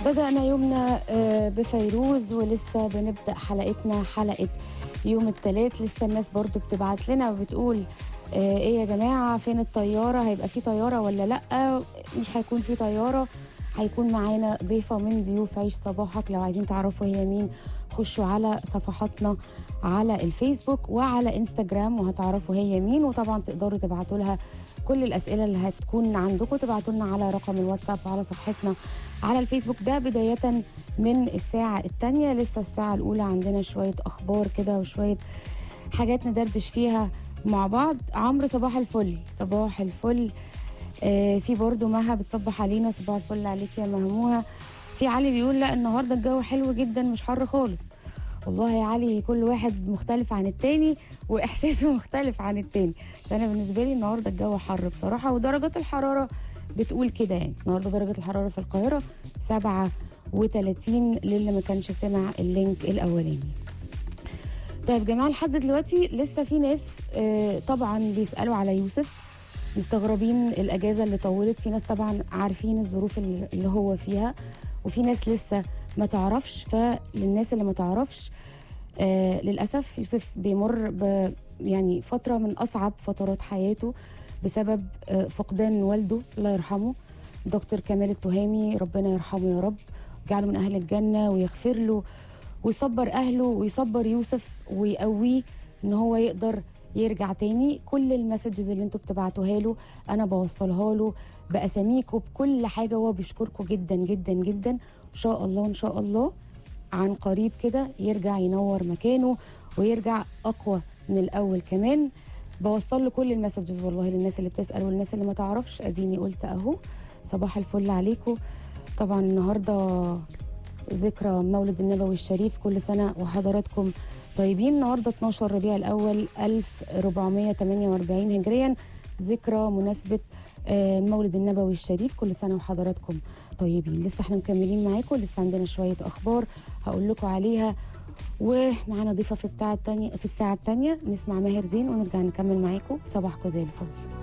بدأنا يومنا آه، بفيروز ولسه بنبدأ حلقتنا حلقة يوم الثلاث لسه الناس برضو بتبعت لنا وبتقول آه، ايه يا جماعة فين الطيارة هيبقى في طيارة ولا لأ مش هيكون في طيارة هيكون معانا ضيفة من ضيوف عيش صباحك لو عايزين تعرفوا هي مين خشوا على صفحاتنا على الفيسبوك وعلى انستجرام وهتعرفوا هي مين وطبعا تقدروا تبعتوا لها كل الاسئله اللي هتكون عندكم تبعتوا لنا على رقم الواتساب وعلى صفحتنا على الفيسبوك ده بدايه من الساعه الثانيه لسه الساعه الاولى عندنا شويه اخبار كده وشويه حاجات ندردش فيها مع بعض عمرو صباح الفل صباح الفل آه في برضو مها بتصبح علينا صباح الفل عليك يا مهموها في علي بيقول لا النهارده الجو حلو جدا مش حر خالص والله يا علي كل واحد مختلف عن التاني واحساسه مختلف عن التاني فانا بالنسبه لي النهارده الجو حر بصراحه ودرجات الحراره بتقول كده يعني النهارده درجه الحراره في القاهره 37 للي ما كانش سمع اللينك الاولاني طيب جماعه لحد دلوقتي لسه في ناس آه، طبعا بيسالوا على يوسف مستغربين الاجازه اللي طولت في ناس طبعا عارفين الظروف اللي اللي هو فيها وفي ناس لسه ما تعرفش فللناس اللي ما تعرفش آه للاسف يوسف بيمر ب يعني فتره من اصعب فترات حياته بسبب آه فقدان والده الله يرحمه دكتور كمال التهامي ربنا يرحمه يا رب ويجعله من اهل الجنه ويغفر له ويصبر اهله ويصبر يوسف ويقويه ان هو يقدر يرجع تاني كل المسجز اللي انتوا بتبعتوها له انا بوصلها له باساميكم بكل حاجه هو بيشكركم جدا جدا جدا ان شاء الله ان شاء الله عن قريب كده يرجع ينور مكانه ويرجع اقوى من الاول كمان بوصل له كل المسجز والله للناس اللي بتسال والناس اللي ما تعرفش اديني قلت اهو صباح الفل عليكم طبعا النهارده ذكرى مولد النبوي الشريف كل سنه وحضراتكم طيبين النهارده 12 ربيع الاول 1448 هجريا ذكرى مناسبه آه، مولد النبوي الشريف كل سنه وحضراتكم طيبين لسه احنا مكملين معاكم لسه عندنا شويه اخبار هقول لكم عليها ومعانا ضيفه في الساعه الثانيه في الساعه الثانيه نسمع ماهر زين ونرجع نكمل معاكم صباحكم زي الفل